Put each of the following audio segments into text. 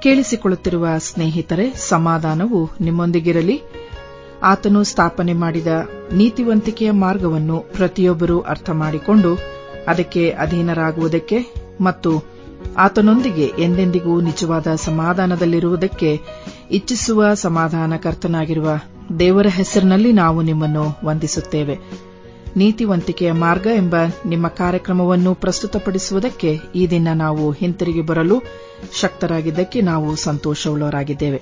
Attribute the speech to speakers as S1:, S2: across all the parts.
S1: ಕೇಳಿಸಿಕೊಳ್ಳುತ್ತಿರುವ ಸ್ನೇಹಿತರೆ ಸಮಾಧಾನವು ನಿಮ್ಮೊಂದಿಗಿರಲಿ ಆತನು ಸ್ಥಾಪನೆ ಮಾಡಿದ ನೀತಿವಂತಿಕೆಯ ಮಾರ್ಗವನ್ನು ಪ್ರತಿಯೊಬ್ಬರೂ ಅರ್ಥ ಮಾಡಿಕೊಂಡು ಅದಕ್ಕೆ ಅಧೀನರಾಗುವುದಕ್ಕೆ ಮತ್ತು ಆತನೊಂದಿಗೆ ಎಂದೆಂದಿಗೂ ನಿಜವಾದ ಸಮಾಧಾನದಲ್ಲಿರುವುದಕ್ಕೆ ಇಚ್ಛಿಸುವ ಸಮಾಧಾನಕರ್ತನಾಗಿರುವ ದೇವರ ಹೆಸರಿನಲ್ಲಿ ನಾವು ನಿಮ್ಮನ್ನು ವಂದಿಸುತ್ತೇವೆ ನೀತಿವಂತಿಕೆಯ ಮಾರ್ಗ ಎಂಬ ನಿಮ್ಮ ಕಾರ್ಯಕ್ರಮವನ್ನು ಪ್ರಸ್ತುತಪಡಿಸುವುದಕ್ಕೆ ಈ ದಿನ ನಾವು ಹಿಂತಿರುಗಿ ಬರಲು ಶಕ್ತರಾಗಿದ್ದಕ್ಕೆ ನಾವು ಸಂತೋಷವುಳ್ಳವರಾಗಿದ್ದೇವೆ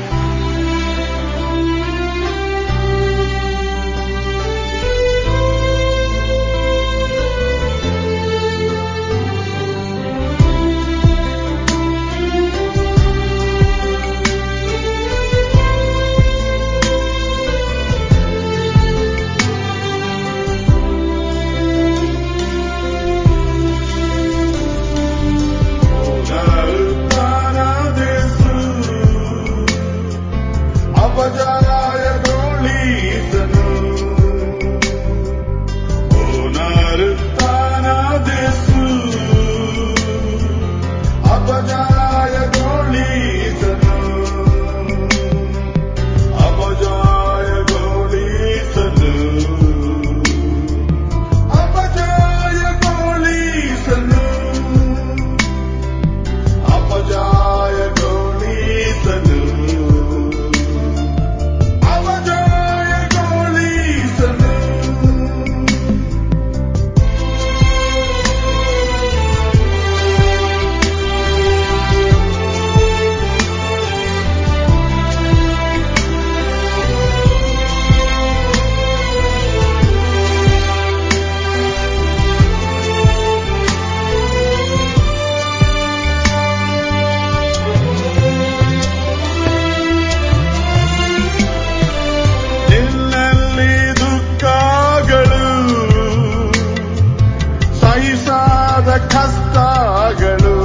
S2: ಕಷ್ಟಗಳು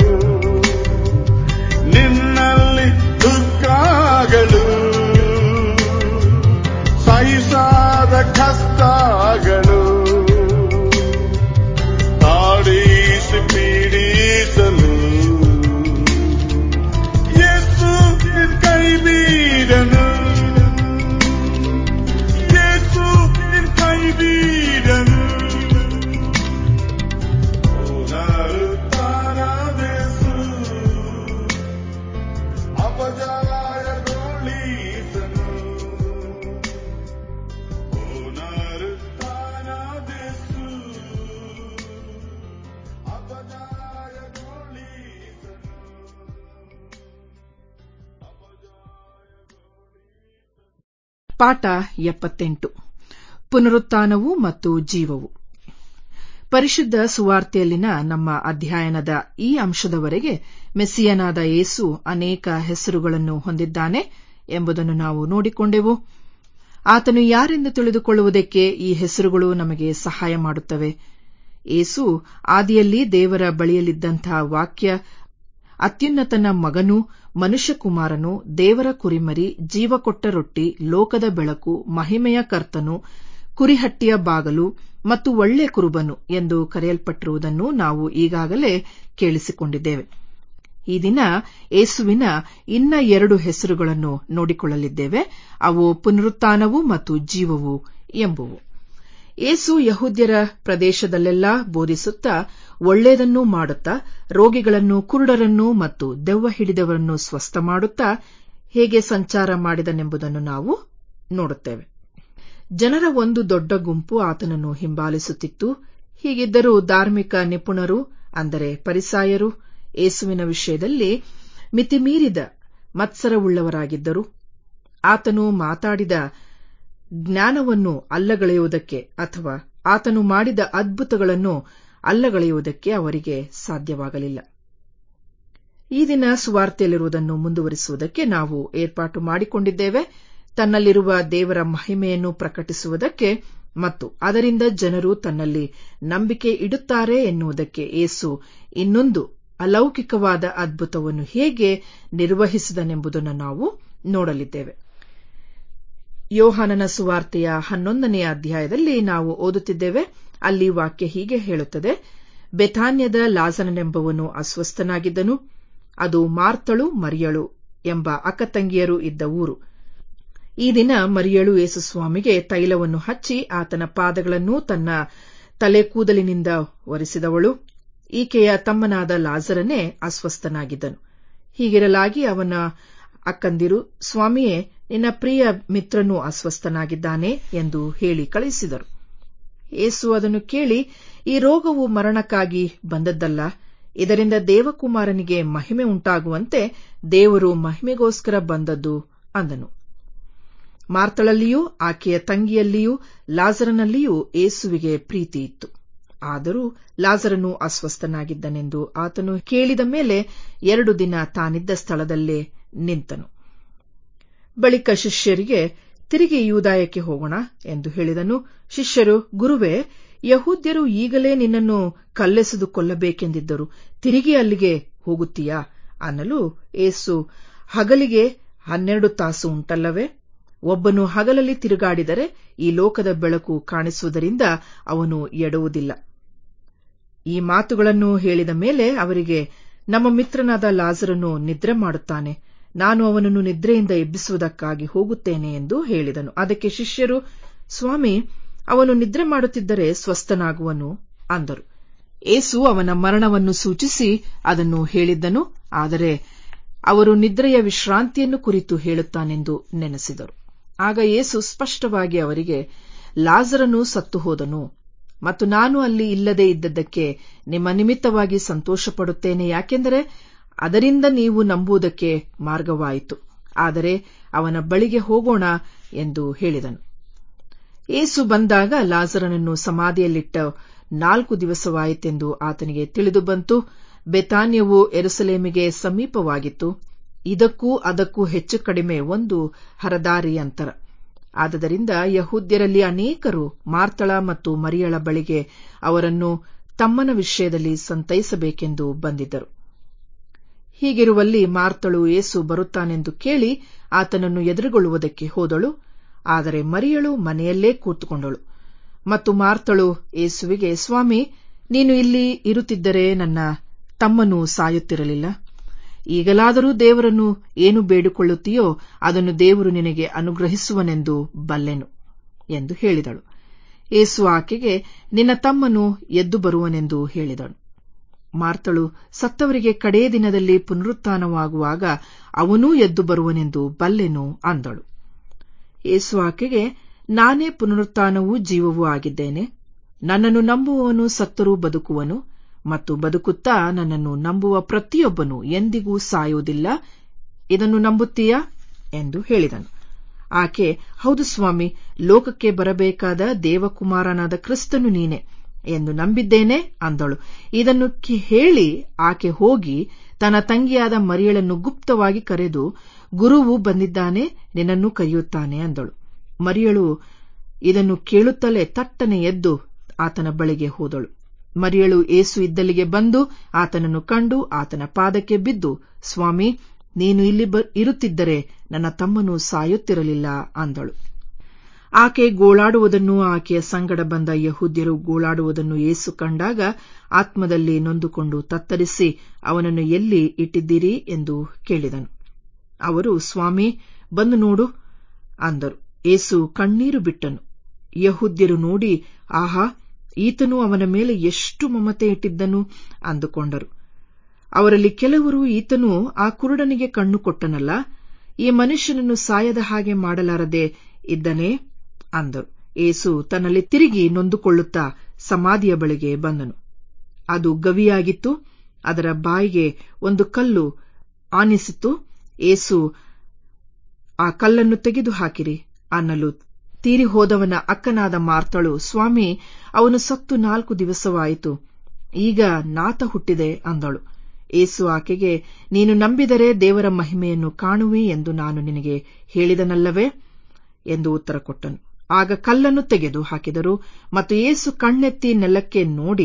S2: ನಿನ್ನಲ್ಲಿ ದುಃಖಗಳು ಸಹಿಸಾದ ಕಷ್ಟಗಳು ತಾಡಿಸಿ ಪೀಡಿಸಲು ಯೇಸು ನಿನ್ ಕೈ ಬೀಡನು ಯೇಸು ನಿನ್ ಕೈ ಬೀಡನು ಪುನರುತ್ಥಾನದೇಸು ಅಪಜಾಯಗೊಳಿಸನು ಪುನರುತ್ಥಾನದೇಸು ಅಪಜಾಯಗೊಳಿಸನು
S1: ಪಾಠ ಎಪ್ಪತ್ತೆಂಟು ಪುನರುತ್ಥಾನವು ಮತ್ತು ಜೀವವು ಪರಿಶುದ್ಧ ಸುವಾರ್ತೆಯಲ್ಲಿನ ನಮ್ಮ ಅಧ್ಯಯನದ ಈ ಅಂಶದವರೆಗೆ ಮೆಸ್ಸಿಯನಾದ ಯೇಸು ಅನೇಕ ಹೆಸರುಗಳನ್ನು ಹೊಂದಿದ್ದಾನೆ ಎಂಬುದನ್ನು ನಾವು ನೋಡಿಕೊಂಡೆವು ಆತನು ಯಾರೆಂದು ತಿಳಿದುಕೊಳ್ಳುವುದಕ್ಕೆ ಈ ಹೆಸರುಗಳು ನಮಗೆ ಸಹಾಯ ಮಾಡುತ್ತವೆ ಯೇಸು ಆದಿಯಲ್ಲಿ ದೇವರ ಬಳಿಯಲ್ಲಿದ್ದಂಥ ವಾಕ್ಯ ಅತ್ಯುನ್ನತನ ಮಗನು ಮನುಷ್ಯಕುಮಾರನು ದೇವರ ಕುರಿಮರಿ ಜೀವಕೊಟ್ಟ ರೊಟ್ಟಿ ಲೋಕದ ಬೆಳಕು ಮಹಿಮೆಯ ಕರ್ತನು ಕುರಿಹಟ್ಟಿಯ ಬಾಗಲು ಮತ್ತು ಒಳ್ಳೆ ಕುರುಬನು ಎಂದು ಕರೆಯಲ್ಪಟ್ಟಿರುವುದನ್ನು ನಾವು ಈಗಾಗಲೇ ಕೇಳಿಸಿಕೊಂಡಿದ್ದೇವೆ ಈ ದಿನ ಏಸುವಿನ ಇನ್ನ ಎರಡು ಹೆಸರುಗಳನ್ನು ನೋಡಿಕೊಳ್ಳಲಿದ್ದೇವೆ ಅವು ಪುನರುತ್ಥಾನವು ಮತ್ತು ಜೀವವು ಎಂಬುವು ಏಸು ಯಹೂದ್ಯರ ಪ್ರದೇಶದಲ್ಲೆಲ್ಲಾ ಬೋಧಿಸುತ್ತಾ ಒಳ್ಳೆಯದನ್ನೂ ಮಾಡುತ್ತಾ ರೋಗಿಗಳನ್ನು ಕುರುಡರನ್ನು ಮತ್ತು ದೆವ್ವ ಹಿಡಿದವರನ್ನು ಸ್ವಸ್ಥ ಮಾಡುತ್ತಾ ಹೇಗೆ ಸಂಚಾರ ಮಾಡಿದನೆಂಬುದನ್ನು ನಾವು ನೋಡುತ್ತೇವೆ ಜನರ ಒಂದು ದೊಡ್ಡ ಗುಂಪು ಆತನನ್ನು ಹಿಂಬಾಲಿಸುತ್ತಿತ್ತು ಹೀಗಿದ್ದರೂ ಧಾರ್ಮಿಕ ನಿಪುಣರು ಅಂದರೆ ಪರಿಸಾಯರು ಏಸುವಿನ ವಿಷಯದಲ್ಲಿ ಮಿತಿಮೀರಿದ ಮತ್ಸರವುಳ್ಳವರಾಗಿದ್ದರು ಆತನು ಮಾತಾಡಿದ ಜ್ಞಾನವನ್ನು ಅಲ್ಲಗಳೆಯುವುದಕ್ಕೆ ಅಥವಾ ಆತನು ಮಾಡಿದ ಅದ್ಭುತಗಳನ್ನು ಅಲ್ಲಗಳೆಯುವುದಕ್ಕೆ ಅವರಿಗೆ ಸಾಧ್ಯವಾಗಲಿಲ್ಲ ಈ ದಿನ ಸುವಾರ್ತೆಯಲ್ಲಿರುವುದನ್ನು ಮುಂದುವರಿಸುವುದಕ್ಕೆ ನಾವು ಏರ್ಪಾಟು ಮಾಡಿಕೊಂಡಿದ್ದೇವೆ ತನ್ನಲ್ಲಿರುವ ದೇವರ ಮಹಿಮೆಯನ್ನು ಪ್ರಕಟಿಸುವುದಕ್ಕೆ ಮತ್ತು ಅದರಿಂದ ಜನರು ತನ್ನಲ್ಲಿ ನಂಬಿಕೆ ಇಡುತ್ತಾರೆ ಎನ್ನುವುದಕ್ಕೆ ಏಸು ಇನ್ನೊಂದು ಅಲೌಕಿಕವಾದ ಅದ್ಭುತವನ್ನು ಹೇಗೆ ನಿರ್ವಹಿಸಿದನೆಂಬುದನ್ನು ನಾವು ನೋಡಲಿದ್ದೇವೆ ಯೋಹಾನನ ಸುವಾರ್ತೆಯ ಹನ್ನೊಂದನೆಯ ಅಧ್ಯಾಯದಲ್ಲಿ ನಾವು ಓದುತ್ತಿದ್ದೇವೆ ಅಲ್ಲಿ ವಾಕ್ಯ ಹೀಗೆ ಹೇಳುತ್ತದೆ ಬೆಥಾನ್ಯದ ಲಾಜನನೆಂಬವನು ಅಸ್ವಸ್ಥನಾಗಿದ್ದನು ಅದು ಮಾರ್ತಳು ಮರಿಯಳು ಎಂಬ ಅಕ್ಕತಂಗಿಯರು ಇದ್ದ ಊರು ಈ ದಿನ ಮರಿಯಳು ಯೇಸುಸ್ವಾಮಿಗೆ ತೈಲವನ್ನು ಹಚ್ಚಿ ಆತನ ಪಾದಗಳನ್ನು ತನ್ನ ತಲೆ ಕೂದಲಿನಿಂದ ಒರೆಸಿದವಳು ಈಕೆಯ ತಮ್ಮನಾದ ಲಾಜರನೇ ಅಸ್ವಸ್ಥನಾಗಿದ್ದನು ಹೀಗಿರಲಾಗಿ ಅವನ ಅಕ್ಕಂದಿರು ಸ್ವಾಮಿಯೇ ನಿನ್ನ ಪ್ರಿಯ ಮಿತ್ರನು ಅಸ್ವಸ್ಥನಾಗಿದ್ದಾನೆ ಎಂದು ಹೇಳಿ ಕಳುಹಿಸಿದರು ಯೇಸು ಅದನ್ನು ಕೇಳಿ ಈ ರೋಗವು ಮರಣಕ್ಕಾಗಿ ಬಂದದ್ದಲ್ಲ ಇದರಿಂದ ದೇವಕುಮಾರನಿಗೆ ಮಹಿಮೆ ಉಂಟಾಗುವಂತೆ ದೇವರು ಮಹಿಮೆಗೋಸ್ಕರ ಬಂದದ್ದು ಅಂದನು ಮಾರ್ತಳಲ್ಲಿಯೂ ಆಕೆಯ ತಂಗಿಯಲ್ಲಿಯೂ ಲಾಜರನಲ್ಲಿಯೂ ಏಸುವಿಗೆ ಪ್ರೀತಿ ಇತ್ತು ಆದರೂ ಲಾಜರನು ಅಸ್ವಸ್ಥನಾಗಿದ್ದನೆಂದು ಆತನು ಕೇಳಿದ ಮೇಲೆ ಎರಡು ದಿನ ತಾನಿದ್ದ ಸ್ಥಳದಲ್ಲೇ ನಿಂತನು ಬಳಿಕ ಶಿಷ್ಯರಿಗೆ ತಿರುಗಿ ಯೂದಾಯಕ್ಕೆ ಹೋಗೋಣ ಎಂದು ಹೇಳಿದನು ಶಿಷ್ಯರು ಗುರುವೇ ಯಹೂದ್ಯರು ಈಗಲೇ ನಿನ್ನನ್ನು ಕಲ್ಲೆಸೆದು ಕೊಲ್ಲಬೇಕೆಂದಿದ್ದರು ತಿರುಗಿ ಅಲ್ಲಿಗೆ ಹೋಗುತ್ತೀಯಾ ಅನ್ನಲು ಏಸು ಹಗಲಿಗೆ ಹನ್ನೆರಡು ತಾಸು ಉಂಟಲ್ಲವೇ ಒಬ್ಬನು ಹಗಲಲ್ಲಿ ತಿರುಗಾಡಿದರೆ ಈ ಲೋಕದ ಬೆಳಕು ಕಾಣಿಸುವುದರಿಂದ ಅವನು ಎಡುವುದಿಲ್ಲ ಈ ಮಾತುಗಳನ್ನು ಹೇಳಿದ ಮೇಲೆ ಅವರಿಗೆ ನಮ್ಮ ಮಿತ್ರನಾದ ಲಾಜರನು ನಿದ್ರೆ ಮಾಡುತ್ತಾನೆ ನಾನು ಅವನನ್ನು ನಿದ್ರೆಯಿಂದ ಎಬ್ಬಿಸುವುದಕ್ಕಾಗಿ ಹೋಗುತ್ತೇನೆ ಎಂದು ಹೇಳಿದನು ಅದಕ್ಕೆ ಶಿಷ್ಯರು ಸ್ವಾಮಿ ಅವನು ನಿದ್ರೆ ಮಾಡುತ್ತಿದ್ದರೆ ಸ್ವಸ್ಥನಾಗುವನು ಅಂದರು ಏಸು ಅವನ ಮರಣವನ್ನು ಸೂಚಿಸಿ ಅದನ್ನು ಹೇಳಿದ್ದನು ಆದರೆ ಅವರು ನಿದ್ರೆಯ ವಿಶ್ರಾಂತಿಯನ್ನು ಕುರಿತು ಹೇಳುತ್ತಾನೆಂದು ನೆನೆಸಿದರು ಆಗ ಯೇಸು ಸ್ಪಷ್ಟವಾಗಿ ಅವರಿಗೆ ಲಾಜರನು ಸತ್ತು ಹೋದನು ಮತ್ತು ನಾನು ಅಲ್ಲಿ ಇಲ್ಲದೆ ಇದ್ದದ್ದಕ್ಕೆ ನಿಮ್ಮ ನಿಮಿತ್ತವಾಗಿ ಸಂತೋಷಪಡುತ್ತೇನೆ ಯಾಕೆಂದರೆ ಅದರಿಂದ ನೀವು ನಂಬುವುದಕ್ಕೆ ಮಾರ್ಗವಾಯಿತು ಆದರೆ ಅವನ ಬಳಿಗೆ ಹೋಗೋಣ ಎಂದು ಹೇಳಿದನು ಏಸು ಬಂದಾಗ ಲಾಜರನನ್ನು ಸಮಾಧಿಯಲ್ಲಿಟ್ಟ ನಾಲ್ಕು ದಿವಸವಾಯಿತೆಂದು ಆತನಿಗೆ ತಿಳಿದು ಬಂತು ಬೆತಾನ್ಯವು ಎರುಸಲೇಮಿಗೆ ಸಮೀಪವಾಗಿತ್ತು ಇದಕ್ಕೂ ಅದಕ್ಕೂ ಹೆಚ್ಚು ಕಡಿಮೆ ಒಂದು ಹರದಾರಿ ಅಂತರ ಆದದರಿಂದ ಯಹೂದ್ಯರಲ್ಲಿ ಅನೇಕರು ಮಾರ್ತಳ ಮತ್ತು ಮರಿಯಳ ಬಳಿಗೆ ಅವರನ್ನು ತಮ್ಮನ ವಿಷಯದಲ್ಲಿ ಸಂತೈಸಬೇಕೆಂದು ಬಂದಿದ್ದರು ಹೀಗಿರುವಲ್ಲಿ ಮಾರ್ತಳು ಏಸು ಬರುತ್ತಾನೆಂದು ಕೇಳಿ ಆತನನ್ನು ಎದುರುಗೊಳ್ಳುವುದಕ್ಕೆ ಹೋದಳು ಆದರೆ ಮರಿಯಳು ಮನೆಯಲ್ಲೇ ಕೂತುಕೊಂಡಳು ಮತ್ತು ಮಾರ್ತಳು ಏಸುವಿಗೆ ಸ್ವಾಮಿ ನೀನು ಇಲ್ಲಿ ಇರುತ್ತಿದ್ದರೆ ನನ್ನ ತಮ್ಮನು ಸಾಯುತ್ತಿರಲಿಲ್ಲ ಈಗಲಾದರೂ ದೇವರನ್ನು ಏನು ಬೇಡಿಕೊಳ್ಳುತ್ತೀಯೋ ಅದನ್ನು ದೇವರು ನಿನಗೆ ಅನುಗ್ರಹಿಸುವನೆಂದು ಬಲ್ಲೆನು ಎಂದು ಹೇಳಿದಳು ಏಸು ಆಕೆಗೆ ನಿನ್ನ ತಮ್ಮನು ಎದ್ದು ಬರುವನೆಂದು ಹೇಳಿದಳು ಮಾರ್ತಳು ಸತ್ತವರಿಗೆ ಕಡೇ ದಿನದಲ್ಲಿ ಪುನರುತ್ಥಾನವಾಗುವಾಗ ಅವನೂ ಎದ್ದು ಬರುವನೆಂದು ಬಲ್ಲೆನು ಅಂದಳು ಏಸು ಆಕೆಗೆ ನಾನೇ ಪುನರುತ್ಥಾನವೂ ಜೀವವೂ ಆಗಿದ್ದೇನೆ ನನ್ನನ್ನು ನಂಬುವವನು ಸತ್ತರೂ ಬದುಕುವನು ಮತ್ತು ಬದುಕುತ್ತಾ ನನ್ನನ್ನು ನಂಬುವ ಪ್ರತಿಯೊಬ್ಬನು ಎಂದಿಗೂ ಸಾಯುವುದಿಲ್ಲ ಇದನ್ನು ನಂಬುತ್ತೀಯಾ ಎಂದು ಹೇಳಿದನು ಆಕೆ ಹೌದು ಸ್ವಾಮಿ ಲೋಕಕ್ಕೆ ಬರಬೇಕಾದ ದೇವಕುಮಾರನಾದ ಕ್ರಿಸ್ತನು ನೀನೆ ಎಂದು ನಂಬಿದ್ದೇನೆ ಅಂದಳು ಇದನ್ನು ಹೇಳಿ ಆಕೆ ಹೋಗಿ ತನ್ನ ತಂಗಿಯಾದ ಮರಿಯಳನ್ನು ಗುಪ್ತವಾಗಿ ಕರೆದು ಗುರುವು ಬಂದಿದ್ದಾನೆ ನಿನ್ನನ್ನು ಕರೆಯುತ್ತಾನೆ ಅಂದಳು ಮರಿಯಳು ಇದನ್ನು ಕೇಳುತ್ತಲೇ ತಟ್ಟನೆ ಎದ್ದು ಆತನ ಬಳಿಗೆ ಹೋದಳು ಮರಿಯಳು ಏಸು ಇದ್ದಲ್ಲಿಗೆ ಬಂದು ಆತನನ್ನು ಕಂಡು ಆತನ ಪಾದಕ್ಕೆ ಬಿದ್ದು ಸ್ವಾಮಿ ನೀನು ಇಲ್ಲಿ ಇರುತ್ತಿದ್ದರೆ ನನ್ನ ತಮ್ಮನು ಸಾಯುತ್ತಿರಲಿಲ್ಲ ಅಂದಳು ಆಕೆ ಗೋಳಾಡುವುದನ್ನು ಆಕೆಯ ಸಂಗಡ ಬಂದ ಯಹೂದ್ಯರು ಗೋಳಾಡುವುದನ್ನು ಏಸು ಕಂಡಾಗ ಆತ್ಮದಲ್ಲಿ ನೊಂದುಕೊಂಡು ತತ್ತರಿಸಿ ಅವನನ್ನು ಎಲ್ಲಿ ಇಟ್ಟಿದ್ದೀರಿ ಎಂದು ಕೇಳಿದನು ಅವರು ಸ್ವಾಮಿ ಬಂದು ನೋಡು ಅಂದರು ಏಸು ಕಣ್ಣೀರು ಬಿಟ್ಟನು ಯಹೂದ್ಯರು ನೋಡಿ ಆಹಾ ಈತನು ಅವನ ಮೇಲೆ ಎಷ್ಟು ಮಮತೆ ಇಟ್ಟಿದ್ದನು ಅಂದುಕೊಂಡರು ಅವರಲ್ಲಿ ಕೆಲವರು ಈತನು ಆ ಕುರುಡನಿಗೆ ಕಣ್ಣು ಕೊಟ್ಟನಲ್ಲ ಈ ಮನುಷ್ಯನನ್ನು ಸಾಯದ ಹಾಗೆ ಮಾಡಲಾರದೆ ಇದ್ದನೇ ಅಂದರು ಏಸು ತನ್ನಲ್ಲಿ ತಿರುಗಿ ನೊಂದುಕೊಳ್ಳುತ್ತಾ ಸಮಾಧಿಯ ಬಳಿಗೆ ಬಂದನು ಅದು ಗವಿಯಾಗಿತ್ತು ಅದರ ಬಾಯಿಗೆ ಒಂದು ಕಲ್ಲು ಆನಿಸಿತು ಏಸು ಆ ಕಲ್ಲನ್ನು ತೆಗೆದು ಹಾಕಿರಿ ಅನ್ನಲು ತೀರಿ ಹೋದವನ ಅಕ್ಕನಾದ ಮಾರ್ತಳು ಸ್ವಾಮಿ ಅವನು ಸತ್ತು ನಾಲ್ಕು ದಿವಸವಾಯಿತು ಈಗ ನಾತ ಹುಟ್ಟಿದೆ ಅಂದಳು ಏಸು ಆಕೆಗೆ ನೀನು ನಂಬಿದರೆ ದೇವರ ಮಹಿಮೆಯನ್ನು ಕಾಣುವಿ ಎಂದು ನಾನು ನಿನಗೆ ಹೇಳಿದನಲ್ಲವೇ ಎಂದು ಉತ್ತರ ಕೊಟ್ಟನು ಆಗ ಕಲ್ಲನ್ನು ತೆಗೆದು ಹಾಕಿದರು ಮತ್ತು ಏಸು ಕಣ್ಣೆತ್ತಿ ನೆಲಕ್ಕೆ ನೋಡಿ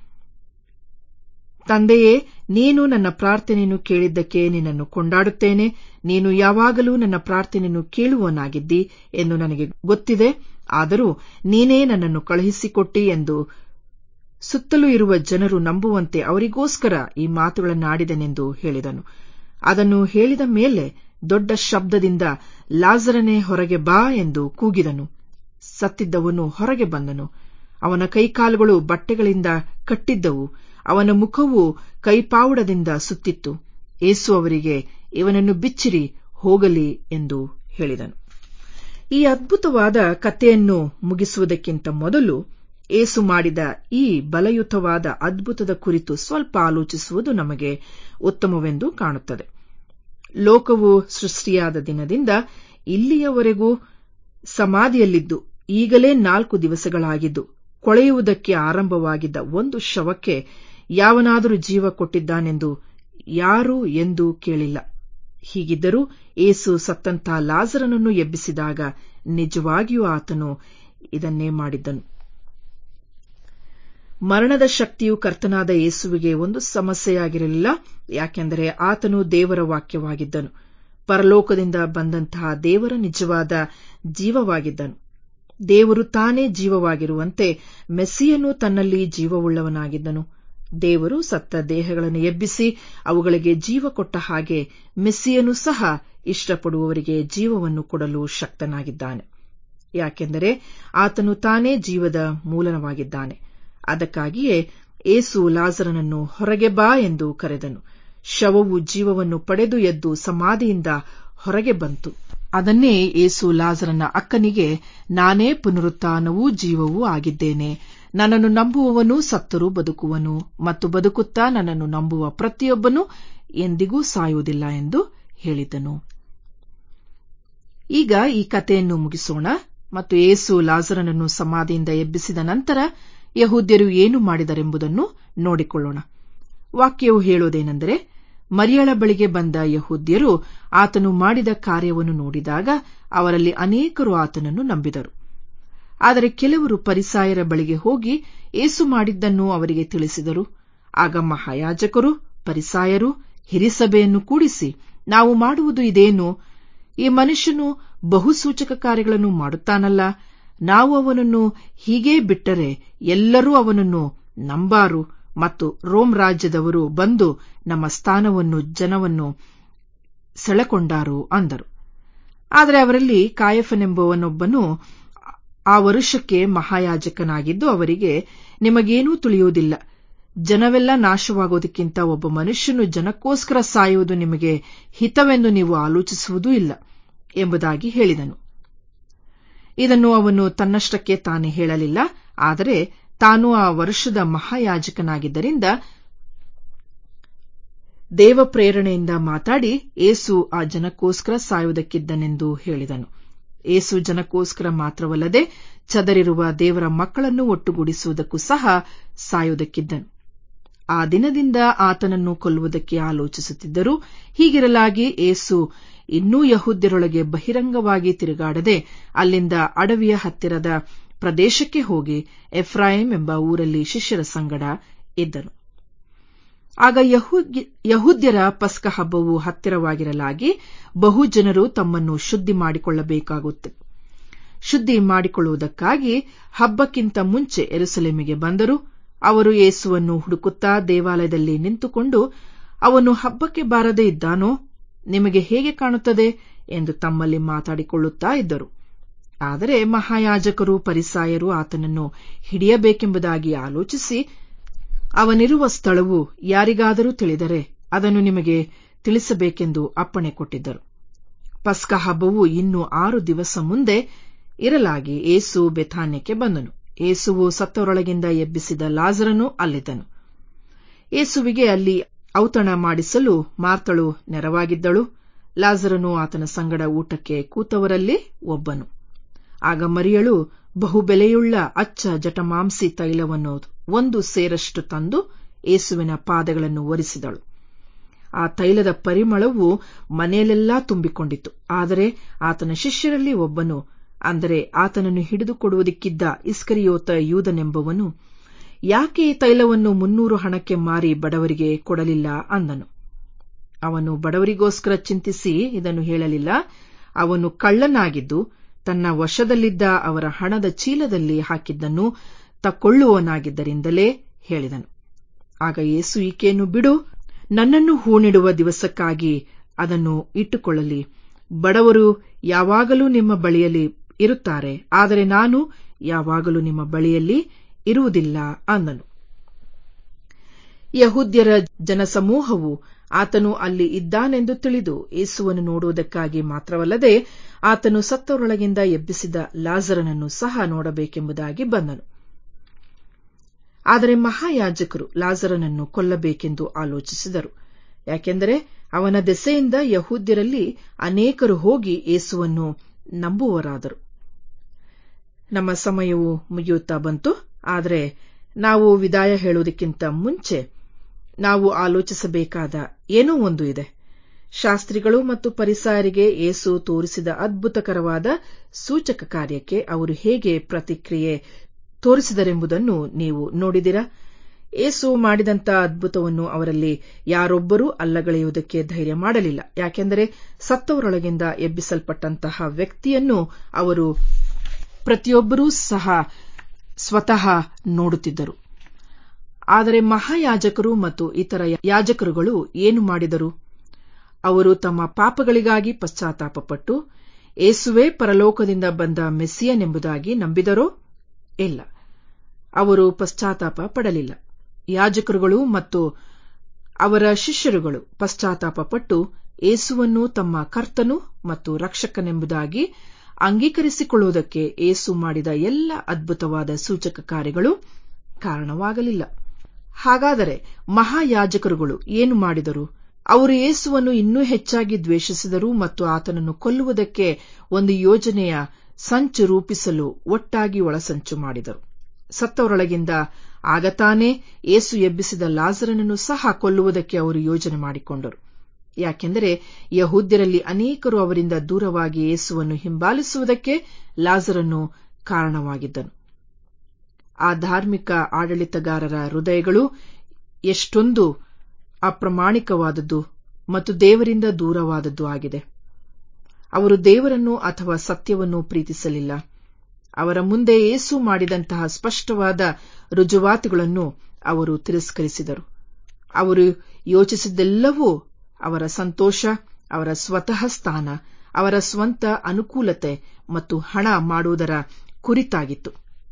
S1: ತಂದೆಯೇ ನೀನು ನನ್ನ ಪ್ರಾರ್ಥನೆಯನ್ನು ಕೇಳಿದ್ದಕ್ಕೆ ನಿನ್ನನ್ನು ಕೊಂಡಾಡುತ್ತೇನೆ ನೀನು ಯಾವಾಗಲೂ ನನ್ನ ಪ್ರಾರ್ಥನೆಯನ್ನು ಕೇಳುವನಾಗಿದ್ದಿ ಎಂದು ನನಗೆ ಗೊತ್ತಿದೆ ಆದರೂ ನೀನೇ ನನ್ನನ್ನು ಕಳುಹಿಸಿಕೊಟ್ಟಿ ಎಂದು ಸುತ್ತಲೂ ಇರುವ ಜನರು ನಂಬುವಂತೆ ಅವರಿಗೋಸ್ಕರ ಈ ಮಾತುಗಳನ್ನಾಡಿದನೆಂದು ಹೇಳಿದನು ಅದನ್ನು ಹೇಳಿದ ಮೇಲೆ ದೊಡ್ಡ ಶಬ್ದದಿಂದ ಲಾಜರನೆ ಹೊರಗೆ ಬಾ ಎಂದು ಕೂಗಿದನು ಸತ್ತಿದ್ದವನು ಹೊರಗೆ ಬಂದನು ಅವನ ಕೈಕಾಲುಗಳು ಬಟ್ಟೆಗಳಿಂದ ಕಟ್ಟಿದ್ದವು ಅವನ ಮುಖವು ಕೈಪಾವುಡದಿಂದ ಸುತ್ತಿತ್ತು ಏಸು ಅವರಿಗೆ ಇವನನ್ನು ಬಿಚ್ಚಿರಿ ಹೋಗಲಿ ಎಂದು ಹೇಳಿದನು ಈ ಅದ್ಭುತವಾದ ಕಥೆಯನ್ನು ಮುಗಿಸುವುದಕ್ಕಿಂತ ಮೊದಲು ಏಸು ಮಾಡಿದ ಈ ಬಲಯುತವಾದ ಅದ್ಭುತದ ಕುರಿತು ಸ್ವಲ್ಪ ಆಲೋಚಿಸುವುದು ನಮಗೆ ಉತ್ತಮವೆಂದು ಕಾಣುತ್ತದೆ ಲೋಕವು ಸೃಷ್ಟಿಯಾದ ದಿನದಿಂದ ಇಲ್ಲಿಯವರೆಗೂ ಸಮಾಧಿಯಲ್ಲಿದ್ದು ಈಗಲೇ ನಾಲ್ಕು ದಿವಸಗಳಾಗಿದ್ದು ಕೊಳೆಯುವುದಕ್ಕೆ ಆರಂಭವಾಗಿದ್ದ ಒಂದು ಶವಕ್ಕೆ ಯಾವನಾದರೂ ಜೀವ ಕೊಟ್ಟಿದ್ದಾನೆಂದು ಯಾರೂ ಎಂದೂ ಕೇಳಿಲ್ಲ ಹೀಗಿದ್ದರೂ ಏಸು ಸತ್ತಂತ ಲಾಜರನನ್ನು ಎಬ್ಬಿಸಿದಾಗ ನಿಜವಾಗಿಯೂ ಆತನು ಇದನ್ನೇ ಮಾಡಿದ್ದನು ಮರಣದ ಶಕ್ತಿಯು ಕರ್ತನಾದ ಯೇಸುವಿಗೆ ಒಂದು ಸಮಸ್ಯೆಯಾಗಿರಲಿಲ್ಲ ಯಾಕೆಂದರೆ ಆತನು ದೇವರ ವಾಕ್ಯವಾಗಿದ್ದನು ಪರಲೋಕದಿಂದ ಬಂದಂತಹ ದೇವರ ನಿಜವಾದ ಜೀವವಾಗಿದ್ದನು ದೇವರು ತಾನೇ ಜೀವವಾಗಿರುವಂತೆ ಮೆಸ್ಸಿಯನು ತನ್ನಲ್ಲಿ ಜೀವವುಳ್ಳವನಾಗಿದ್ದನು ದೇವರು ಸತ್ತ ದೇಹಗಳನ್ನು ಎಬ್ಬಿಸಿ ಅವುಗಳಿಗೆ ಜೀವ ಕೊಟ್ಟ ಹಾಗೆ ಮೆಸ್ಸಿಯನು ಸಹ ಇಷ್ಟಪಡುವವರಿಗೆ ಜೀವವನ್ನು ಕೊಡಲು ಶಕ್ತನಾಗಿದ್ದಾನೆ ಯಾಕೆಂದರೆ ಆತನು ತಾನೇ ಜೀವದ ಮೂಲವಾಗಿದ್ದಾನೆ ಅದಕ್ಕಾಗಿಯೇ ಏಸು ಲಾಜರನನ್ನು ಹೊರಗೆ ಬಾ ಎಂದು ಕರೆದನು ಶವವು ಜೀವವನ್ನು ಪಡೆದು ಎದ್ದು ಸಮಾಧಿಯಿಂದ ಹೊರಗೆ ಬಂತು ಅದನ್ನೇ ಏಸು ಲಾಜರನ ಅಕ್ಕನಿಗೆ ನಾನೇ ಪುನರುತ್ಥಾನವೂ ಜೀವವೂ ಆಗಿದ್ದೇನೆ ನನ್ನನ್ನು ನಂಬುವವನು ಸತ್ತರೂ ಬದುಕುವನು ಮತ್ತು ಬದುಕುತ್ತಾ ನನ್ನನ್ನು ನಂಬುವ ಪ್ರತಿಯೊಬ್ಬನೂ ಎಂದಿಗೂ ಸಾಯುವುದಿಲ್ಲ ಎಂದು ಹೇಳಿದನು ಈಗ ಈ ಕಥೆಯನ್ನು ಮುಗಿಸೋಣ ಮತ್ತು ಏಸು ಲಾಜರನನ್ನು ಸಮಾಧಿಯಿಂದ ಎಬ್ಬಿಸಿದ ನಂತರ ಯಹೂದ್ಯರು ಏನು ಮಾಡಿದರೆಂಬುದನ್ನು ನೋಡಿಕೊಳ್ಳೋಣ ವಾಕ್ಯವು ಹೇಳುವುದೇನೆಂದರೆ ಮರಿಯಳ ಬಳಿಗೆ ಬಂದ ಯಹೂದ್ಯರು ಆತನು ಮಾಡಿದ ಕಾರ್ಯವನ್ನು ನೋಡಿದಾಗ ಅವರಲ್ಲಿ ಅನೇಕರು ಆತನನ್ನು ನಂಬಿದರು ಆದರೆ ಕೆಲವರು ಪರಿಸಾಯರ ಬಳಿಗೆ ಹೋಗಿ ಏಸು ಮಾಡಿದ್ದನ್ನು ಅವರಿಗೆ ತಿಳಿಸಿದರು ಆಗ ಮಹಾಯಾಜಕರು ಪರಿಸಾಯರು ಹಿರಿಸಭೆಯನ್ನು ಕೂಡಿಸಿ ನಾವು ಮಾಡುವುದು ಇದೇನು ಈ ಮನುಷ್ಯನು ಬಹು ಸೂಚಕ ಕಾರ್ಯಗಳನ್ನು ಮಾಡುತ್ತಾನಲ್ಲ ನಾವು ಅವನನ್ನು ಹೀಗೇ ಬಿಟ್ಟರೆ ಎಲ್ಲರೂ ಅವನನ್ನು ನಂಬಾರು ಮತ್ತು ರೋಮ್ ರಾಜ್ಯದವರು ಬಂದು ನಮ್ಮ ಸ್ಥಾನವನ್ನು ಜನವನ್ನು ಸೆಳೆಕೊಂಡಾರು ಅಂದರು ಆದರೆ ಅವರಲ್ಲಿ ಕಾಯಫನೆಂಬುವನೊಬ್ಬನು ಆ ವರುಷಕ್ಕೆ ಮಹಾಯಾಜಕನಾಗಿದ್ದು ಅವರಿಗೆ ನಿಮಗೇನೂ ತಿಳಿಯುವುದಿಲ್ಲ ಜನವೆಲ್ಲ ನಾಶವಾಗುವುದಕ್ಕಿಂತ ಒಬ್ಬ ಮನುಷ್ಯನು ಜನಕ್ಕೋಸ್ಕರ ಸಾಯುವುದು ನಿಮಗೆ ಹಿತವೆಂದು ನೀವು ಆಲೋಚಿಸುವುದೂ ಇಲ್ಲ ಎಂಬುದಾಗಿ ಹೇಳಿದನು ಇದನ್ನು ಅವನು ತನ್ನಷ್ಟಕ್ಕೆ ತಾನೇ ಹೇಳಲಿಲ್ಲ ಆದರೆ ತಾನು ಆ ವರ್ಷದ ಮಹಾಯಾಜಕನಾಗಿದ್ದರಿಂದ ದೇವ ಪ್ರೇರಣೆಯಿಂದ ಮಾತಾಡಿ ಏಸು ಆ ಜನಕ್ಕೋಸ್ಕರ ಸಾಯುವುದಕ್ಕಿದ್ದನೆಂದು ಹೇಳಿದನು ಏಸು ಜನಕ್ಕೋಸ್ಕರ ಮಾತ್ರವಲ್ಲದೆ ಚದರಿರುವ ದೇವರ ಮಕ್ಕಳನ್ನು ಒಟ್ಟುಗೂಡಿಸುವುದಕ್ಕೂ ಸಹ ಸಾಯುವುದಕ್ಕಿದ್ದನು ಆ ದಿನದಿಂದ ಆತನನ್ನು ಕೊಲ್ಲುವುದಕ್ಕೆ ಆಲೋಚಿಸುತ್ತಿದ್ದರು ಹೀಗಿರಲಾಗಿ ಏಸು ಇನ್ನೂ ಯಹೂದ್ಯರೊಳಗೆ ಬಹಿರಂಗವಾಗಿ ತಿರುಗಾಡದೆ ಅಲ್ಲಿಂದ ಅಡವಿಯ ಹತ್ತಿರದ ಪ್ರದೇಶಕ್ಕೆ ಹೋಗಿ ಎಫ್ರಾಯಿಂ ಎಂಬ ಊರಲ್ಲಿ ಶಿಷ್ಯರ ಸಂಗಡ ಇದ್ದನು ಆಗ ಯಹೂದ್ಯರ ಪಸ್ಕ ಹಬ್ಬವು ಹತ್ತಿರವಾಗಿರಲಾಗಿ ಬಹು ಜನರು ತಮ್ಮನ್ನು ಶುದ್ಧಿ ಮಾಡಿಕೊಳ್ಳಬೇಕಾಗುತ್ತೆ ಶುದ್ಧಿ ಮಾಡಿಕೊಳ್ಳುವುದಕ್ಕಾಗಿ ಹಬ್ಬಕ್ಕಿಂತ ಮುಂಚೆ ಎರುಸಲೇಮಿಗೆ ಬಂದರು ಅವರು ಯೇಸುವನ್ನು ಹುಡುಕುತ್ತಾ ದೇವಾಲಯದಲ್ಲಿ ನಿಂತುಕೊಂಡು ಅವನು ಹಬ್ಬಕ್ಕೆ ಬಾರದೇ ಇದ್ದಾನೋ ನಿಮಗೆ ಹೇಗೆ ಕಾಣುತ್ತದೆ ಎಂದು ತಮ್ಮಲ್ಲಿ ಮಾತಾಡಿಕೊಳ್ಳುತ್ತಾ ಇದ್ದರು ಆದರೆ ಮಹಾಯಾಜಕರು ಪರಿಸಾಯರು ಆತನನ್ನು ಹಿಡಿಯಬೇಕೆಂಬುದಾಗಿ ಆಲೋಚಿಸಿ ಅವನಿರುವ ಸ್ಥಳವು ಯಾರಿಗಾದರೂ ತಿಳಿದರೆ ಅದನ್ನು ನಿಮಗೆ ತಿಳಿಸಬೇಕೆಂದು ಅಪ್ಪಣೆ ಕೊಟ್ಟಿದ್ದರು ಪಸ್ಕ ಹಬ್ಬವು ಇನ್ನು ಆರು ದಿವಸ ಮುಂದೆ ಇರಲಾಗಿ ಏಸು ಬೆಥಾನ್ಯಕ್ಕೆ ಬಂದನು ಏಸುವು ಸತ್ತವರೊಳಗಿಂದ ಎಬ್ಬಿಸಿದ ಲಾಜರನು ಅಲ್ಲಿದ್ದನು ಏಸುವಿಗೆ ಅಲ್ಲಿ ಔತಣ ಮಾಡಿಸಲು ಮಾರ್ತಳು ನೆರವಾಗಿದ್ದಳು ಲಾಜರನು ಆತನ ಸಂಗಡ ಊಟಕ್ಕೆ ಕೂತವರಲ್ಲಿ ಒಬ್ಬನು ಆಗ ಮರಿಯಳು ಬಹುಬೆಲೆಯುಳ್ಳ ಅಚ್ಚ ಜಟಮಾಂಸಿ ತೈಲವನ್ನು ಒಂದು ಸೇರಷ್ಟು ತಂದು ಏಸುವಿನ ಪಾದಗಳನ್ನು ಒರೆಸಿದಳು ಆ ತೈಲದ ಪರಿಮಳವು ಮನೆಯಲ್ಲೆಲ್ಲಾ ತುಂಬಿಕೊಂಡಿತು ಆದರೆ ಆತನ ಶಿಷ್ಯರಲ್ಲಿ ಒಬ್ಬನು ಅಂದರೆ ಆತನನ್ನು ಹಿಡಿದುಕೊಡುವುದಕ್ಕಿದ್ದ ಇಸ್ಕರಿಯೋತ ಯೂದನೆಂಬವನು ಯಾಕೆ ಈ ತೈಲವನ್ನು ಮುನ್ನೂರು ಹಣಕ್ಕೆ ಮಾರಿ ಬಡವರಿಗೆ ಕೊಡಲಿಲ್ಲ ಅಂದನು ಅವನು ಬಡವರಿಗೋಸ್ಕರ ಚಿಂತಿಸಿ ಇದನ್ನು ಹೇಳಲಿಲ್ಲ ಅವನು ಕಳ್ಳನಾಗಿದ್ದು ತನ್ನ ವಶದಲ್ಲಿದ್ದ ಅವರ ಹಣದ ಚೀಲದಲ್ಲಿ ಹಾಕಿದ್ದನ್ನು ತಕ್ಕೊಳ್ಳುವವನಾಗಿದ್ದರಿಂದಲೇ ಹೇಳಿದನು ಆಗ ಯೇಸು ಈಕೆಯನ್ನು ಬಿಡು ನನ್ನನ್ನು ಹೂಣಿಡುವ ದಿವಸಕ್ಕಾಗಿ ಅದನ್ನು ಇಟ್ಟುಕೊಳ್ಳಲಿ ಬಡವರು ಯಾವಾಗಲೂ ನಿಮ್ಮ ಬಳಿಯಲ್ಲಿ ಇರುತ್ತಾರೆ ಆದರೆ ನಾನು ಯಾವಾಗಲೂ ನಿಮ್ಮ ಬಳಿಯಲ್ಲಿ ಇರುವುದಿಲ್ಲ ಅಂದನು ಯಹೂದ್ಯರ ಜನಸಮೂಹವು ಆತನು ಅಲ್ಲಿ ಇದ್ದಾನೆಂದು ತಿಳಿದು ಯೇಸುವನ್ನು ನೋಡುವುದಕ್ಕಾಗಿ ಮಾತ್ರವಲ್ಲದೆ ಆತನು ಸತ್ತವರೊಳಗಿಂದ ಎಬ್ಬಿಸಿದ ಲಾಜರನನ್ನು ಸಹ ನೋಡಬೇಕೆಂಬುದಾಗಿ ಬಂದನು ಆದರೆ ಮಹಾಯಾಜಕರು ಲಾಜರನನ್ನು ಕೊಲ್ಲಬೇಕೆಂದು ಆಲೋಚಿಸಿದರು ಯಾಕೆಂದರೆ ಅವನ ದೆಸೆಯಿಂದ ಯಹೂದ್ಯರಲ್ಲಿ ಅನೇಕರು ಹೋಗಿ ಯೇಸುವನ್ನು ನಂಬುವರಾದರು ನಮ್ಮ ಸಮಯವು ಮುಗಿಯುತ್ತಾ ಬಂತು ಆದರೆ ನಾವು ವಿದಾಯ ಹೇಳುವುದಕ್ಕಿಂತ ಮುಂಚೆ ನಾವು ಆಲೋಚಿಸಬೇಕಾದ ಏನೋ ಒಂದು ಇದೆ ಶಾಸ್ತ್ರಿಗಳು ಮತ್ತು ಪರಿಸಾಯರಿಗೆ ಏಸು ತೋರಿಸಿದ ಅದ್ಭುತಕರವಾದ ಸೂಚಕ ಕಾರ್ಯಕ್ಕೆ ಅವರು ಹೇಗೆ ಪ್ರತಿಕ್ರಿಯೆ ತೋರಿಸಿದರೆಂಬುದನ್ನು ನೀವು ನೋಡಿದಿರಾ ಏಸು ಮಾಡಿದಂಥ ಅದ್ಭುತವನ್ನು ಅವರಲ್ಲಿ ಯಾರೊಬ್ಬರೂ ಅಲ್ಲಗಳೆಯುವುದಕ್ಕೆ ಧೈರ್ಯ ಮಾಡಲಿಲ್ಲ ಯಾಕೆಂದರೆ ಸತ್ತವರೊಳಗಿಂದ ಎಬ್ಬಿಸಲ್ಪಟ್ಟಂತಹ ವ್ಯಕ್ತಿಯನ್ನು ಅವರು ಪ್ರತಿಯೊಬ್ಬರೂ ಸಹ ಸ್ವತಃ ನೋಡುತ್ತಿದ್ದರು ಆದರೆ ಮಹಾಯಾಜಕರು ಮತ್ತು ಇತರ ಯಾಜಕರುಗಳು ಏನು ಮಾಡಿದರು ಅವರು ತಮ್ಮ ಪಾಪಗಳಿಗಾಗಿ ಪಶ್ಚಾತ್ತಾಪಪಟ್ಟು ಏಸುವೇ ಪರಲೋಕದಿಂದ ಬಂದ ಮೆಸ್ಸಿಯನೆಂಬುದಾಗಿ ನಂಬಿದರೋ ಇಲ್ಲ ಅವರು ಪಶ್ಚಾತ್ತಾಪ ಪಡಲಿಲ್ಲ ಯಾಜಕರುಗಳು ಮತ್ತು ಅವರ ಶಿಷ್ಯರುಗಳು ಪಶ್ಚಾತ್ತಾಪಪಟ್ಟು ಏಸುವನ್ನು ತಮ್ಮ ಕರ್ತನು ಮತ್ತು ರಕ್ಷಕನೆಂಬುದಾಗಿ ಅಂಗೀಕರಿಸಿಕೊಳ್ಳುವುದಕ್ಕೆ ಏಸು ಮಾಡಿದ ಎಲ್ಲ ಅದ್ಭುತವಾದ ಸೂಚಕ ಕಾರ್ಯಗಳು ಕಾರಣವಾಗಲಿಲ್ಲ ಹಾಗಾದರೆ ಮಹಾಯಾಜಕರುಗಳು ಏನು ಮಾಡಿದರು ಅವರು ಯೇಸುವನ್ನು ಇನ್ನೂ ಹೆಚ್ಚಾಗಿ ದ್ವೇಷಿಸಿದರು ಮತ್ತು ಆತನನ್ನು ಕೊಲ್ಲುವುದಕ್ಕೆ ಒಂದು ಯೋಜನೆಯ ಸಂಚು ರೂಪಿಸಲು ಒಟ್ಟಾಗಿ ಒಳಸಂಚು ಮಾಡಿದರು ಸತ್ತವರೊಳಗಿಂದ ಆಗತಾನೇ ಏಸು ಎಬ್ಬಿಸಿದ ಲಾಜರನನ್ನು ಸಹ ಕೊಲ್ಲುವುದಕ್ಕೆ ಅವರು ಯೋಜನೆ ಮಾಡಿಕೊಂಡರು ಯಾಕೆಂದರೆ ಯಹೂದ್ಯರಲ್ಲಿ ಅನೇಕರು ಅವರಿಂದ ದೂರವಾಗಿ ಯೇಸುವನ್ನು ಹಿಂಬಾಲಿಸುವುದಕ್ಕೆ ಲಾಜರನ್ನು ಕಾರಣವಾಗಿದ್ದನು ಆ ಧಾರ್ಮಿಕ ಆಡಳಿತಗಾರರ ಹೃದಯಗಳು ಎಷ್ಟೊಂದು ಅಪ್ರಮಾಣಿಕವಾದದ್ದು ಮತ್ತು ದೇವರಿಂದ ದೂರವಾದದ್ದು ಆಗಿದೆ ಅವರು ದೇವರನ್ನು ಅಥವಾ ಸತ್ಯವನ್ನು ಪ್ರೀತಿಸಲಿಲ್ಲ ಅವರ ಮುಂದೆ ಏಸು ಮಾಡಿದಂತಹ ಸ್ಪಷ್ಟವಾದ ರುಜುವಾತುಗಳನ್ನು ಅವರು ತಿರಸ್ಕರಿಸಿದರು ಅವರು ಯೋಚಿಸಿದ್ದೆಲ್ಲವೂ ಅವರ ಸಂತೋಷ ಅವರ ಸ್ವತಃ ಸ್ಥಾನ ಅವರ ಸ್ವಂತ ಅನುಕೂಲತೆ ಮತ್ತು ಹಣ ಮಾಡುವುದರ ಕುರಿತಾಗಿತ್ತು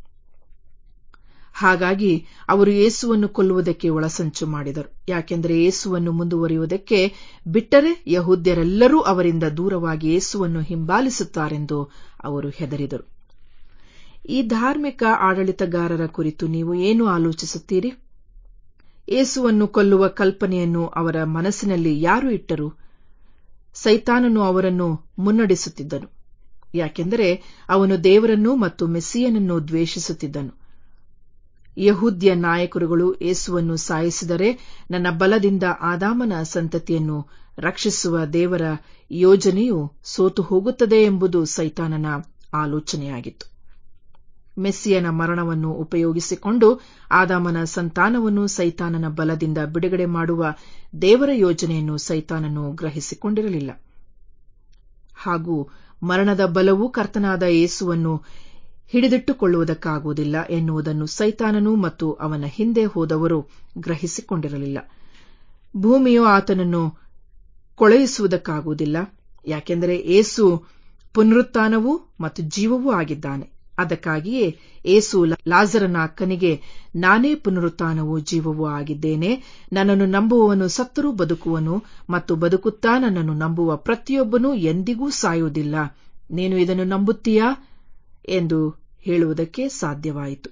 S1: ಹಾಗಾಗಿ ಅವರು ಯೇಸುವನ್ನು ಕೊಲ್ಲುವುದಕ್ಕೆ ಒಳಸಂಚು ಮಾಡಿದರು ಯಾಕೆಂದರೆ ಯೇಸುವನ್ನು ಮುಂದುವರಿಯುವುದಕ್ಕೆ ಬಿಟ್ಟರೆ ಯಹೂದ್ಯರೆಲ್ಲರೂ ಅವರಿಂದ ದೂರವಾಗಿ ಯೇಸುವನ್ನು ಹಿಂಬಾಲಿಸುತ್ತಾರೆಂದು ಅವರು ಹೆದರಿದರು ಈ ಧಾರ್ಮಿಕ ಆಡಳಿತಗಾರರ ಕುರಿತು ನೀವು ಏನು ಆಲೋಚಿಸುತ್ತೀರಿ ಯೇಸುವನ್ನು ಕೊಲ್ಲುವ ಕಲ್ಪನೆಯನ್ನು ಅವರ ಮನಸ್ಸಿನಲ್ಲಿ ಯಾರು ಇಟ್ಟರು ಸೈತಾನನು ಅವರನ್ನು ಮುನ್ನಡೆಸುತ್ತಿದ್ದನು ಯಾಕೆಂದರೆ ಅವನು ದೇವರನ್ನು ಮತ್ತು ಮೆಸ್ಸಿಯನನ್ನು ದ್ವೇಷಿಸುತ್ತಿದ್ದನು ಯಹೂದ್ಯ ನಾಯಕರುಗಳು ಯೇಸುವನ್ನು ಸಾಯಿಸಿದರೆ ನನ್ನ ಬಲದಿಂದ ಆದಾಮನ ಸಂತತಿಯನ್ನು ರಕ್ಷಿಸುವ ದೇವರ ಯೋಜನೆಯು ಸೋತು ಹೋಗುತ್ತದೆ ಎಂಬುದು ಸೈತಾನನ ಆಲೋಚನೆಯಾಗಿತ್ತು ಮೆಸ್ಸಿಯನ ಮರಣವನ್ನು ಉಪಯೋಗಿಸಿಕೊಂಡು ಆದಾಮನ ಸಂತಾನವನ್ನು ಸೈತಾನನ ಬಲದಿಂದ ಬಿಡುಗಡೆ ಮಾಡುವ ದೇವರ ಯೋಜನೆಯನ್ನು ಸೈತಾನನು ಗ್ರಹಿಸಿಕೊಂಡಿರಲಿಲ್ಲ ಹಾಗೂ ಮರಣದ ಬಲವು ಕರ್ತನಾದ ಯೇಸುವನ್ನು ಹಿಡಿದಿಟ್ಟುಕೊಳ್ಳುವುದಕ್ಕಾಗುವುದಿಲ್ಲ ಎನ್ನುವುದನ್ನು ಸೈತಾನನು ಮತ್ತು ಅವನ ಹಿಂದೆ ಹೋದವರು ಗ್ರಹಿಸಿಕೊಂಡಿರಲಿಲ್ಲ ಭೂಮಿಯು ಆತನನ್ನು ಕೊಳೆಯಿಸುವುದಕ್ಕಾಗುವುದಿಲ್ಲ ಯಾಕೆಂದರೆ ಏಸು ಪುನರುತ್ಥಾನವೂ ಮತ್ತು ಜೀವವೂ ಆಗಿದ್ದಾನೆ ಅದಕ್ಕಾಗಿಯೇ ಏಸು ಲಾಜರನ ಅಕ್ಕನಿಗೆ ನಾನೇ ಪುನರುತ್ಥಾನವೂ ಜೀವವೂ ಆಗಿದ್ದೇನೆ ನನ್ನನ್ನು ನಂಬುವವನು ಸತ್ತರೂ ಬದುಕುವನು ಮತ್ತು ಬದುಕುತ್ತಾ ನನ್ನನ್ನು ನಂಬುವ ಪ್ರತಿಯೊಬ್ಬನೂ ಎಂದಿಗೂ ಸಾಯುವುದಿಲ್ಲ ನೀನು ಇದನ್ನು ನಂಬುತ್ತೀಯಾ ಎಂದು ಹೇಳುವುದಕ್ಕೆ ಸಾಧ್ಯವಾಯಿತು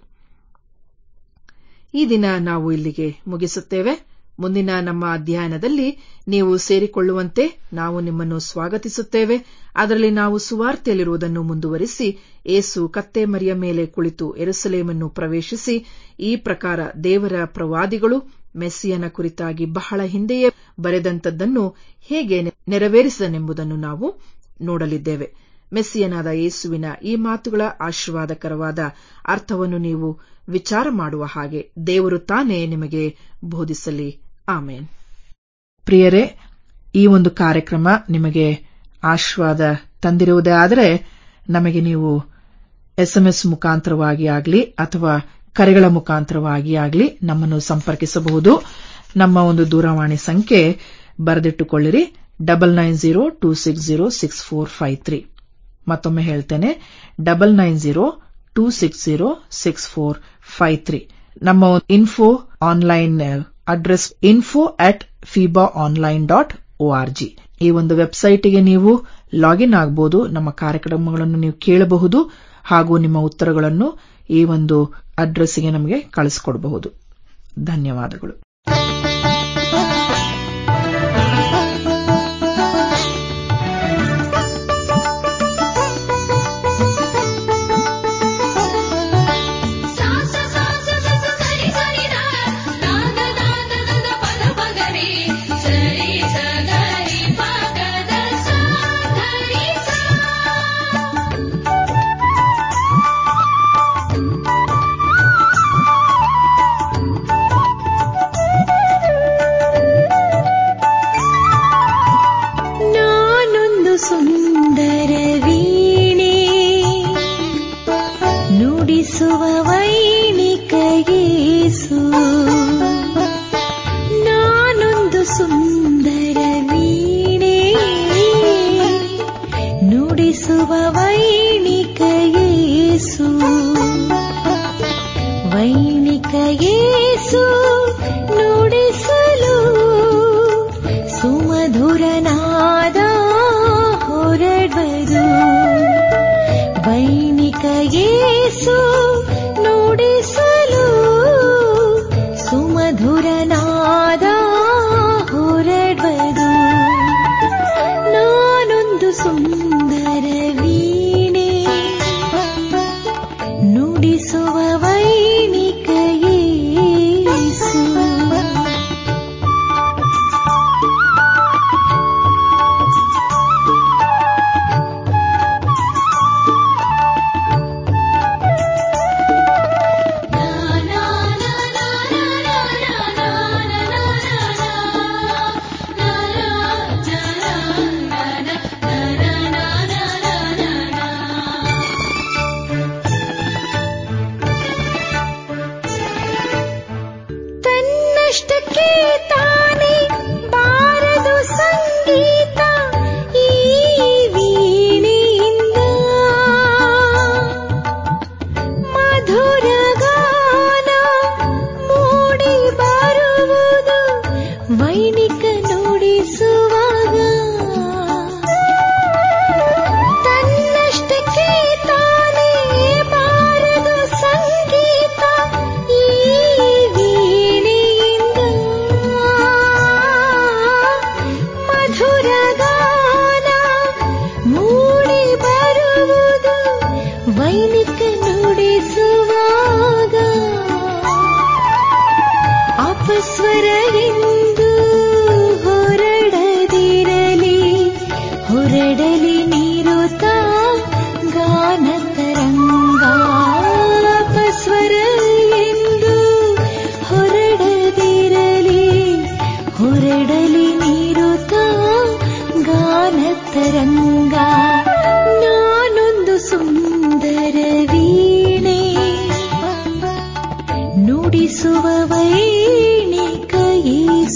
S1: ಈ ದಿನ ನಾವು ಇಲ್ಲಿಗೆ ಮುಗಿಸುತ್ತೇವೆ ಮುಂದಿನ ನಮ್ಮ ಅಧ್ಯಯನದಲ್ಲಿ ನೀವು ಸೇರಿಕೊಳ್ಳುವಂತೆ ನಾವು ನಿಮ್ಮನ್ನು ಸ್ವಾಗತಿಸುತ್ತೇವೆ ಅದರಲ್ಲಿ ನಾವು ಸುವಾರ್ತೆಯಲ್ಲಿರುವುದನ್ನು ಮುಂದುವರಿಸಿ ಏಸು ಕತ್ತೆ ಮರಿಯ ಮೇಲೆ ಕುಳಿತು ಎರುಸಲೇಮನ್ನು ಪ್ರವೇಶಿಸಿ ಈ ಪ್ರಕಾರ ದೇವರ ಪ್ರವಾದಿಗಳು ಮೆಸ್ಸಿಯನ ಕುರಿತಾಗಿ ಬಹಳ ಹಿಂದೆಯೇ ಬರೆದಂತದ್ದನ್ನು ಹೇಗೆ ನೆರವೇರಿಸಿದನೆಂಬುದನ್ನು ನಾವು ನೋಡಲಿದ್ದೇವೆ ಮೆಸ್ಸಿಯನಾದ ಯೇಸುವಿನ ಈ ಮಾತುಗಳ ಆಶೀರ್ವಾದಕರವಾದ ಅರ್ಥವನ್ನು ನೀವು ವಿಚಾರ ಮಾಡುವ ಹಾಗೆ ದೇವರು ತಾನೇ ನಿಮಗೆ ಬೋಧಿಸಲಿ ಆಮೇನ್ ಪ್ರಿಯರೇ ಈ ಒಂದು ಕಾರ್ಯಕ್ರಮ ನಿಮಗೆ ಆಶೀರ್ವಾದ ತಂದಿರುವುದೇ ಆದರೆ ನಮಗೆ ನೀವು ಎಸ್ಎಂಎಸ್ ಮುಖಾಂತರವಾಗಿ ಆಗಲಿ ಅಥವಾ ಕರೆಗಳ ಮುಖಾಂತರವಾಗಿ ಆಗಲಿ ನಮ್ಮನ್ನು ಸಂಪರ್ಕಿಸಬಹುದು ನಮ್ಮ ಒಂದು ದೂರವಾಣಿ ಸಂಖ್ಯೆ ಬರೆದಿಟ್ಟುಕೊಳ್ಳಿರಿ double nine zero two six zero six four five three ಮತ್ತೊಮ್ಮೆ ಹೇಳ್ತೇನೆ double nine zero two six zero six four five three ನಮ್ಮ info online address info at Fiba online dot O R G ಈ ಒಂದು ವೆಬ್ಸೈಟ್ಗೆ ನೀವು ಲಾಗಿನ್ ಆಗಬಹುದು ನಮ್ಮ ಕಾರ್ಯಕ್ರಮಗಳನ್ನು ನೀವು ಕೇಳಬಹುದು ಹಾಗೂ ನಿಮ್ಮ ಉತ್ತರಗಳನ್ನು ಈ ಒಂದು ಅಡ್ರೆಸ್ಗೆ ನಮಗೆ ಕಳಿಸಿಕೊಡಬಹುದು ಧನ್ಯವಾದಗಳು
S3: ಸಾಸ ಸಾಸ ಸಸ ಸರಿ ಸರಿ ದ ದಾದ ದಾದ ದದ ಪದ ಪಗರಿ ಸರಿ ಸಗರಿ ಪಗದ ಸಾ ಧರಿ ಸಾ ನಾನೊಂದು ಸುಂದರ ವೀಣೆ ನುಡಿಸುವ ವೈಣಿಕ ಯೇಸು ನಾನೊಂದು ಸುಂದರ ವೀಣೆ ನುಡಿಸುವ ವೈಣಿಕ ಯೇಸು ವೈಣಿಕ ಯೇಸು ನುಡಿಸಲು ಸುಮಧುರನಾದ ಹೊರಡುವುದು ವೈಣಿಕ ಯೇಸು ನುಡಿಸಲು ಸುಮಧುರನಾದ ಹೊರಡುವುದು ನಾನೊಂದು ಸುಂದರ ವೀಣೆ ನುಡಿಸುವ ವೈಣಿಕ ಯೇಸು ತನ್ನಷ್ಟಕ್ಕೆ ತಾನೇ ಬಾರದು ಸಂಗೀತ ಈ ವೀಣೆಯಿಂದ ಮಧುರ ಗಾನ ಮೂಡಿ ಬರುವುದು ವೈಣಿಕ ನುಡಿಸುವಾಗ ತನ್ನಷ್ಟಕ್ಕೆ ತಾನೇ ಬಾರದು ಸಂಗೀತ ಈ ವೀಣೆಯಿಂದ ಮಧುರ ಗಾನ ಮೂಡಿ ಬರುವುದು ವೈಣಿಕ ನುಡಿಸುವಾಗ ಅಪಸ್ವರ ಎಂದು ಹೊರಡದಿರಲಿ ಹೊರಡಲಿ ನೀರುತ್ತ ಗಾನ ತರಂಗ ಅಪಸ್ವರ ಎಂದು ಹೊರಡದಿರಲಿ ಹೊರಡಲಿ ನೀರುತ್ತ ಗಾನ ತರಂಗ ನಾನೊಂದು ಸುಂದರ ವೀಣೆ ನುಡಿಸುವ ವೈಣಿಕ ಯೇಸು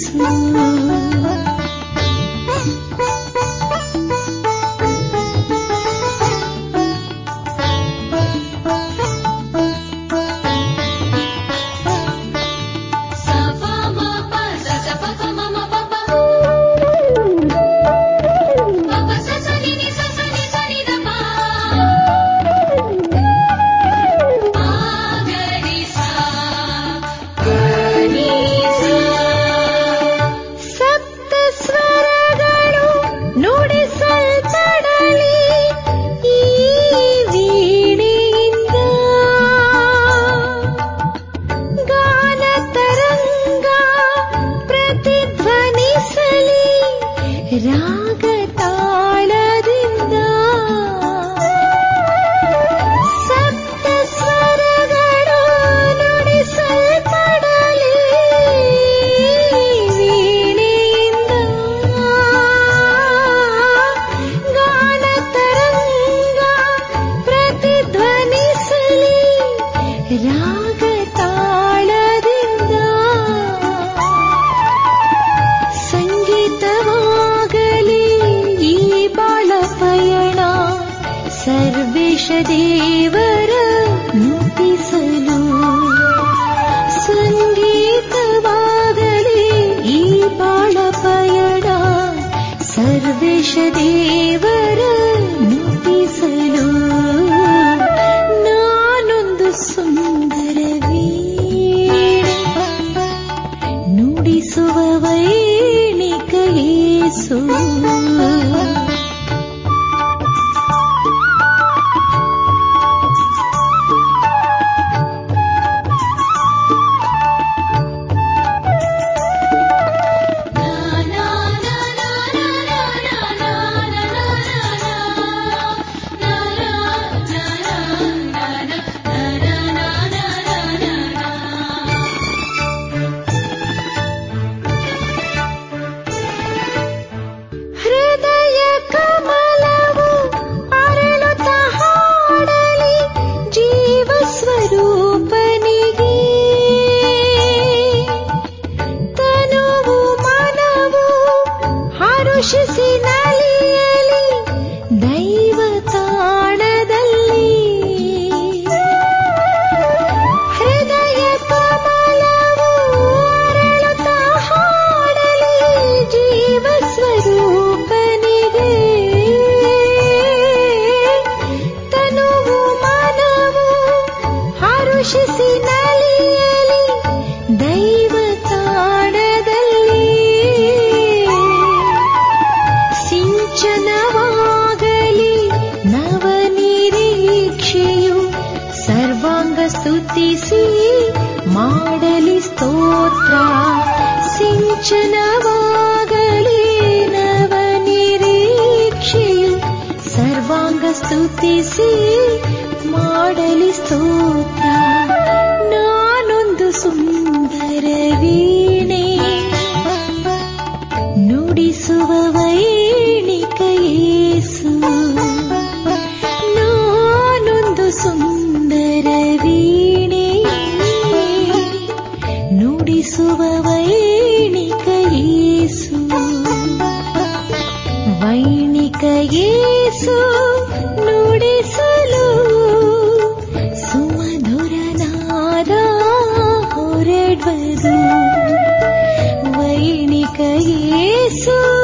S3: ಸ್ತುತಿಸಿ ಮಾಡಲಿ ಸ್ತೋತ್ರ ಸಿಂಚನವಾಗಲಿ ನವ ನಿರೀಕ್ಷೆಯು ಸರ್ವಾಂಗ ಸ್ತುತಿಸಿ ಮಾಡಲಿ ಸ್ತೋತ್ರ ನಾನೊಂದು ಸುಂದರ ವೀಣೆ ನುಡಿಸುವ ವೈಣಿಕ ಯೇಸು ನಾನೊಂದು ಸುಂದರ ವೀಣೆ ನುಡಿಸುವ ವೈಣಿಕ ಯೇಸು ವೈಣಿಕ ಯೇಸು ನುಡಿಸಲು ಸುಮಧುರನಾದ ಹೊರಡುವುದು ವೈಣಿಕ ಯೇಸು